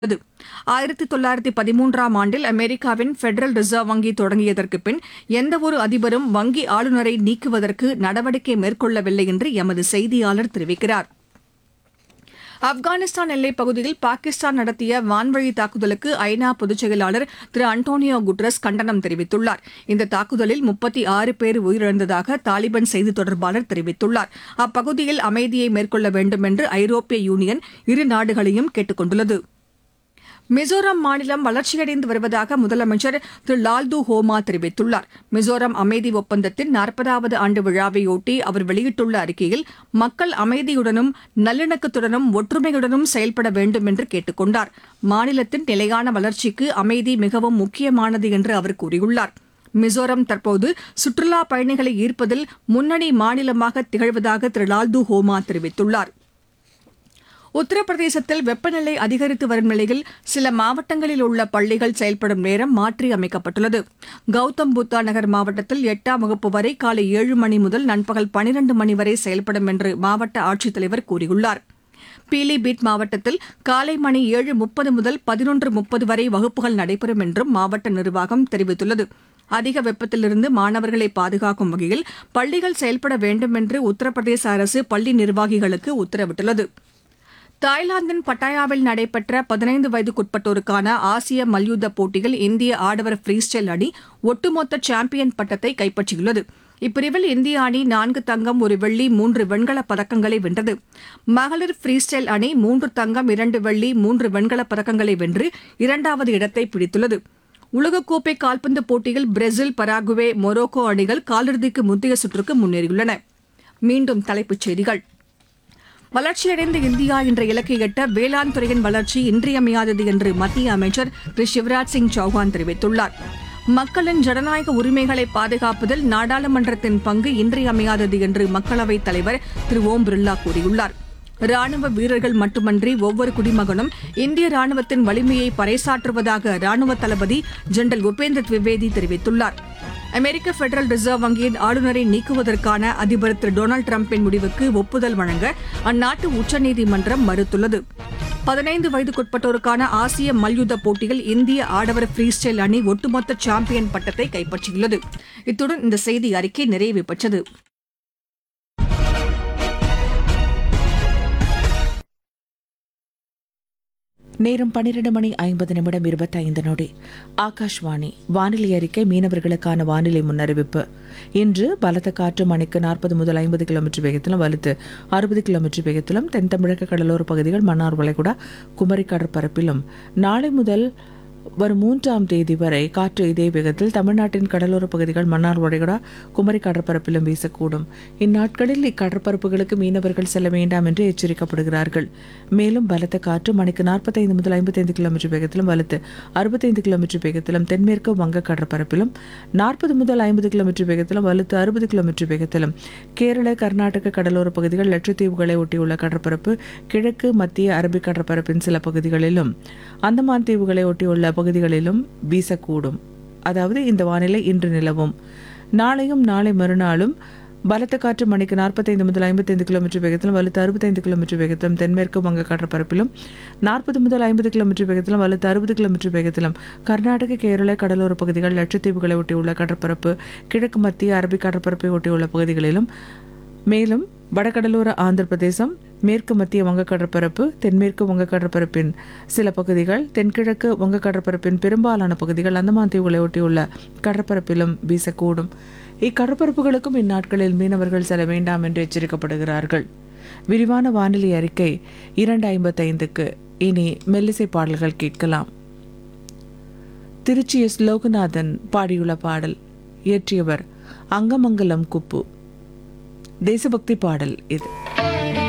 உள்ளது ஆயிரத்தி தொள்ளாயிரத்தி பதிமூன்றாம் ஆண்டில் அமெரிக்காவின் பெடரல் ரிசர்வ் வங்கி தொடங்கியதற்கு பின் எந்தவொரு அதிபரும் வங்கி ஆளுநரை நீக்குவதற்கு நடவடிக்கை மேற்கொள்ளவில்லை என்று எமது செய்தியாளர் தெரிவிக்கிறார் ஆப்கானிஸ்தான் எல்லைப் பகுதியில் பாகிஸ்தான் நடத்திய வான்வழி தாக்குதலுக்கு ஐநா பொதுச் செயலாளர் திரு அன்டோனியோ குட்ரஸ் கண்டனம் தெரிவித்துள்ளார் இந்த தாக்குதலில் முப்பத்தி ஆறு பேர் உயிரிழந்ததாக தாலிபான் செய்தித் தொடர்பாளர் தெரிவித்துள்ளார் அப்பகுதியில் அமைதியை மேற்கொள்ள வேண்டும் என்று ஐரோப்பிய யூனியன் இரு நாடுகளையும் கேட்டுக் கொண்டுள்ளது மிசோரம் மாநிலம் வளர்ச்சியடைந்து வருவதாக முதலமைச்சர் திரு லால்து ஹோமா தெரிவித்துள்ளார் மிசோரம் அமைதி ஒப்பந்தத்தின் நாற்பதாவது ஆண்டு விழாவையொட்டி அவர் வெளியிட்டுள்ள அறிக்கையில் மக்கள் அமைதியுடனும் நல்லிணக்கத்துடனும் ஒற்றுமையுடனும் செயல்பட வேண்டும் என்று கேட்டுக் கொண்டார் மாநிலத்தின் நிலையான வளர்ச்சிக்கு அமைதி மிகவும் முக்கியமானது என்று அவர் கூறியுள்ளார் மிசோரம் தற்போது சுற்றுலா பயணிகளை ஈர்ப்பதில் முன்னணி மாநிலமாக திகழ்வதாக திரு லால்து ஹோமா தெரிவித்துள்ளார் உத்தரப்பிரதேசத்தில் வெப்பநிலை அதிகரித்து வரும் நிலையில் சில மாவட்டங்களில் உள்ள பள்ளிகள் செயல்படும் நேரம் மாற்றி அமைக்கப்பட்டுள்ளது கௌதம் புத்தா நகர் மாவட்டத்தில் எட்டாம் வகுப்பு வரை காலை ஏழு மணி முதல் நண்பகல் பனிரண்டு மணி வரை செயல்படும் என்று மாவட்ட ஆட்சித்தலைவர் கூறியுள்ளார் பீலிபீட் மாவட்டத்தில் காலை மணி ஏழு முப்பது முதல் பதினொன்று முப்பது வரை வகுப்புகள் நடைபெறும் என்றும் மாவட்ட நிர்வாகம் தெரிவித்துள்ளது அதிக வெப்பத்திலிருந்து மாணவர்களை பாதுகாக்கும் வகையில் பள்ளிகள் செயல்பட வேண்டும் என்று உத்தரப்பிரதேச அரசு பள்ளி நிர்வாகிகளுக்கு உத்தரவிட்டுள்ளது தாய்லாந்தின் பட்டாயாவில் நடைபெற்ற பதினைந்து வயதுக்குட்பட்டோருக்கான ஆசிய மல்யுத்த போட்டியில் இந்திய ஆடவர் ஃப்ரீஸ்டைல் அணி ஒட்டுமொத்த சாம்பியன் பட்டத்தை கைப்பற்றியுள்ளது இப்பிரிவில் இந்திய அணி நான்கு தங்கம் ஒரு வெள்ளி மூன்று வெண்கலப் பதக்கங்களை வென்றது மகளிர் ஃப்ரீஸ்டைல் அணி மூன்று தங்கம் இரண்டு வெள்ளி மூன்று வெண்கலப் பதக்கங்களை வென்று இரண்டாவது இடத்தை பிடித்துள்ளது உலகக்கோப்பை கால்பந்து போட்டியில் பிரேசில் பராகுவே மொரோக்கோ அணிகள் காலிறுதிக்கு முந்தைய சுற்றுக்கு முன்னேறியுள்ளன மீண்டும் தலைப்புச் செய்திகள் வளர்ச்சியடைந்த இந்தியா என்ற இலக்கை எட்ட வேளாண் துறையின் வளர்ச்சி இன்றியமையாதது என்று மத்திய அமைச்சர் திரு சிவராஜ் சிங் சௌஹான் தெரிவித்துள்ளார் மக்களின் ஜனநாயக உரிமைகளை பாதுகாப்பதில் நாடாளுமன்றத்தின் பங்கு இன்றியமையாதது என்று மக்களவைத் தலைவர் திரு ஓம் பிர்லா கூறியுள்ளார் ராணுவ வீரர்கள் மட்டுமன்றி ஒவ்வொரு குடிமகனும் இந்திய ராணுவத்தின் வலிமையை பறைசாற்றுவதாக ராணுவ தளபதி ஜெனரல் உபேந்திர திவிவேதி தெரிவித்துள்ளார் அமெரிக்க பெடரல் ரிசர்வ் வங்கியின் ஆளுநரை நீக்குவதற்கான அதிபர் திரு டொனால்டு டிரம்பின் முடிவுக்கு ஒப்புதல் வழங்க அந்நாட்டு உச்சநீதிமன்றம் மறுத்துள்ளது பதினைந்து வயதுக்குட்பட்டோருக்கான ஆசிய மல்யுத்த போட்டியில் இந்திய ஆடவர் ஃப்ரீஸ்டைல் அணி ஒட்டுமொத்த சாம்பியன் பட்டத்தை கைப்பற்றியுள்ளது இத்துடன் இந்த செய்தி அறிக்கை நிறைவு பெற்றது நேரம் பன்னிரண்டு மணி ஐம்பது நிமிடம் இருபத்தைந்து நொடி ஆகாஷ்வாணி வானிலை அறிக்கை மீனவர்களுக்கான வானிலை முன்னறிவிப்பு இன்று பலத்த காற்று மணிக்கு நாற்பது முதல் ஐம்பது கிலோமீட்டர் வேகத்திலும் வலுத்து அறுபது கிலோமீட்டர் வேகத்திலும் தென் தமிழக கடலோர பகுதிகள் மன்னார் வளைகுடா குமரி கடற்பரப்பிலும் நாளை முதல் வரும் மூன்றாம் தேதி வரை காற்று இதே வேகத்தில் தமிழ்நாட்டின் கடலோர பகுதிகள் மன்னார் வளைகுடா குமரி கடற்பரப்பிலும் வீசக்கூடும் இந்நாட்களில் இக்கடற்பரப்புகளுக்கு மீனவர்கள் செல்ல வேண்டாம் என்று எச்சரிக்கப்படுகிறார்கள் மேலும் பலத்த காற்று மணிக்கு நாற்பத்தைந்து முதல் ஐம்பத்தைந்து கிலோமீட்டர் வேகத்திலும் வலுத்து அறுபத்தைந்து கிலோமீட்டர் வேகத்திலும் தென்மேற்கு வங்க கடற்பரப்பிலும் நாற்பது முதல் ஐம்பது கிலோமீட்டர் வேகத்திலும் வலுத்து அறுபது கிலோமீட்டர் வேகத்திலும் கேரள கர்நாடக கடலோர பகுதிகள் லட்சத்தீவுகளை ஒட்டியுள்ள கடற்பரப்பு கிழக்கு மத்திய அரபிக் கடற்பரப்பின் சில பகுதிகளிலும் அந்தமான் தீவுகளை ஒட்டியுள்ள பகுதிகளிலும் வீசக்கூடும் அதாவது இந்த வானிலை இன்று நிலவும் நாளையும் நாளை மறுநாளும் பலத்த காற்று மணிக்கு நாற்பத்தைந்து முதல் ஐம்பத்தைந்து கிலோமீட்டர் வேகத்திலும் வலுத்து அறுபத்தைந்து கிலோமீட்டர் வேகத்திலும் தென்மேற்கு வங்க கடற்பரப்பிலும் நாற்பது முதல் ஐம்பது கிலோமீட்டர் வேகத்திலும் வலுத்து அறுபது கிலோமீட்டர் வேகத்திலும் கர்நாடக கேரள கடலோர பகுதிகள் லட்சத்தீவுகளை ஒட்டியுள்ள கடற்பரப்பு கிழக்கு மத்திய அரபிக் கடற்பரப்பை ஒட்டியுள்ள பகுதிகளிலும் மேலும் வடகடலோர ஆந்திர பிரதேசம் மேற்கு மத்திய வங்க கடற்பரப்பு தென்மேற்கு வங்க கடற்பரப்பின் சில பகுதிகள் தென்கிழக்கு வங்க கடற்பரப்பின் பெரும்பாலான பகுதிகள் அந்தமான் தீவுகளை ஒட்டியுள்ள கடற்பரப்பிலும் வீசக்கூடும் இக்கடற்பரப்புகளுக்கும் இந்நாட்களில் மீனவர்கள் செல்ல வேண்டாம் என்று எச்சரிக்கப்படுகிறார்கள் விரிவான வானிலை அறிக்கை இரண்டு ஐம்பத்தைந்துக்கு இனி மெல்லிசை பாடல்கள் கேட்கலாம் திருச்சி எஸ் லோகநாதன் பாடியுள்ள பாடல் இயற்றியவர் அங்கமங்கலம் குப்பு தேசபக்தி பாடல் இது